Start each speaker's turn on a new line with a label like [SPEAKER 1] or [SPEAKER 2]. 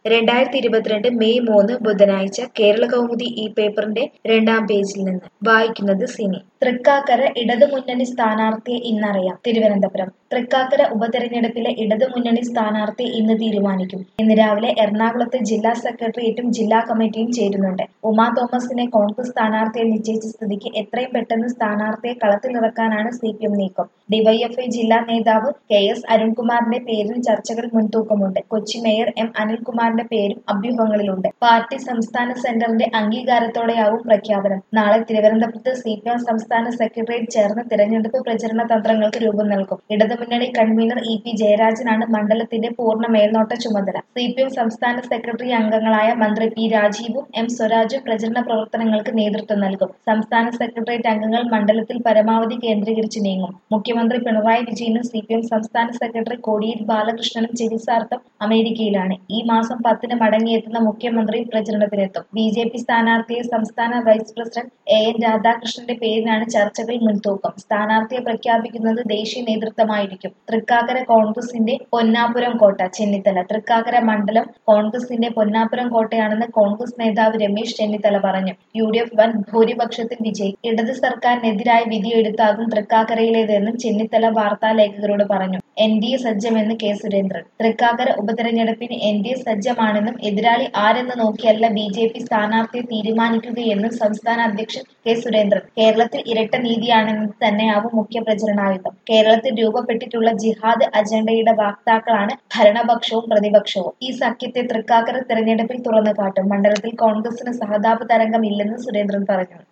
[SPEAKER 1] രണ്ടായിരത്തി ഇരുപത്തിരണ്ട് മെയ് മൂന്ന് ബുധനാഴ്ച കേരള കൗമുദി ഈ പേപ്പറിന്റെ രണ്ടാം പേജിൽ നിന്ന് വായിക്കുന്നത് സിനി തൃക്കാക്കര ഇടതുമുന്നണി സ്ഥാനാർത്ഥിയെ ഇന്നറിയാം തിരുവനന്തപുരം തൃക്കാക്കര ഉപതെരഞ്ഞെടുപ്പിലെ ഇടതുമുന്നണി സ്ഥാനാർത്ഥിയെ ഇന്ന് തീരുമാനിക്കും ഇന്ന് രാവിലെ എറണാകുളത്ത് ജില്ലാ സെക്രട്ടേറിയറ്റും ജില്ലാ കമ്മിറ്റിയും ചേരുന്നുണ്ട് ഉമാ തോമസിനെ കോൺഗ്രസ് സ്ഥാനാർത്ഥിയെ നിശ്ചയിച്ച സ്ഥിതിക്ക് എത്രയും പെട്ടെന്ന് സ്ഥാനാർത്ഥിയെ കളത്തിലിറക്കാനാണ് സി പി എം നീക്കം ഡിവൈഎഫ്ഐ ജില്ലാ നേതാവ് കെ എസ് അരുൺകുമാറിന്റെ പേരിൽ ചർച്ചകൾ മുൻതൂക്കമുണ്ട് കൊച്ചി മേയർ എം അനിൽകുമാറിന്റെ പേരും അഭ്യൂഹങ്ങളിലുണ്ട് പാർട്ടി സംസ്ഥാന സെന്ററിന്റെ അംഗീകാരത്തോടെയാവും പ്രഖ്യാപനം നാളെ തിരുവനന്തപുരത്ത് സി പി എം സംസ്ഥാന സെക്രട്ടേറിയറ്റ് ചേർന്ന് തിരഞ്ഞെടുപ്പ് പ്രചരണ തന്ത്രങ്ങൾക്ക് രൂപം നൽകും ഇടതുമുന്നണി കൺവീനർ ഇ പി ജയരാജനാണ് മണ്ഡലത്തിന്റെ പൂർണ്ണ മേൽനോട്ട ചുമതല സി പി എം സംസ്ഥാന സെക്രട്ടറി അംഗങ്ങളായ മന്ത്രി പി രാജീവും എം സ്വരാജും പ്രചരണ പ്രവർത്തനങ്ങൾക്ക് നേതൃത്വം നൽകും സംസ്ഥാന സെക്രട്ടേറിയറ്റ് അംഗങ്ങൾ മണ്ഡലത്തിൽ പരമാവധി കേന്ദ്രീകരിച്ച് നീങ്ങും മുഖ്യമന്ത്രി പിണറായി വിജയനും സി പി എം സംസ്ഥാന സെക്രട്ടറി കോടിയേരി ബാലകൃഷ്ണനും ചികിത്സാർത്ഥം അമേരിക്കയിലാണ് ഈ മാസം പത്തിന് മടങ്ങിയെത്തുന്ന മുഖ്യമന്ത്രി പ്രചരണത്തിനെത്തും ബി ജെ പി സ്ഥാനാർത്ഥിയെ സംസ്ഥാന വൈസ് പ്രസിഡന്റ് എ എൻ രാധാകൃഷ്ണന്റെ പേരിലാണ് ചർച്ചകൾ മുൻതൂക്കം സ്ഥാനാർത്ഥിയെ പ്രഖ്യാപിക്കുന്നത് ദേശീയ നേതൃത്വമായിരിക്കും തൃക്കാക്കര കോൺഗ്രസിന്റെ പൊന്നാപുരം കോട്ട ചെന്നിത്തല തൃക്കാക്കര മണ്ഡലം കോൺഗ്രസിന്റെ പൊന്നാപുരം കോട്ടയാണെന്ന് കോൺഗ്രസ് നേതാവ് രമേശ് ചെന്നിത്തല പറഞ്ഞു യു ഡി എഫ് വൻ ഭൂരിപക്ഷത്തിൽ വിജയിക്കും ഇടത് സർക്കാരിനെതിരായ വിധിയെടുത്താകും തൃക്കാക്കരയിലേതെന്നും ചെന്നിത്തല വാർത്താലേഖകരോട് പറഞ്ഞു എൻ ഡി എ സജ്ജമെന്ന് കെ സുരേന്ദ്രൻ തൃക്കാക്കര ഉപതെരഞ്ഞെടുപ്പിന് എൻ ഡി എ സജ്ജമാണെന്നും എതിരാളി ആരെന്ന് നോക്കിയല്ല ബി ജെ പി സ്ഥാനാർത്ഥിയെ തീരുമാനിക്കുകയെന്നും സംസ്ഥാന അധ്യക്ഷൻ കെ സുരേന്ദ്രൻ കേരളത്തിൽ ഇരട്ട നീതിയാണെന്ന് തന്നെയാവും മുഖ്യ പ്രചരണായുധം കേരളത്തിൽ രൂപപ്പെട്ടിട്ടുള്ള ജിഹാദ് അജണ്ടയുടെ വാക്താക്കളാണ് ഭരണപക്ഷവും പ്രതിപക്ഷവും ഈ സഖ്യത്തെ തൃക്കാക്കര തെരഞ്ഞെടുപ്പിൽ തുറന്നു കാട്ടും മണ്ഡലത്തിൽ കോൺഗ്രസിന് സഹതാപ തരംഗം ഇല്ലെന്ന് സുരേന്ദ്രൻ പറഞ്ഞു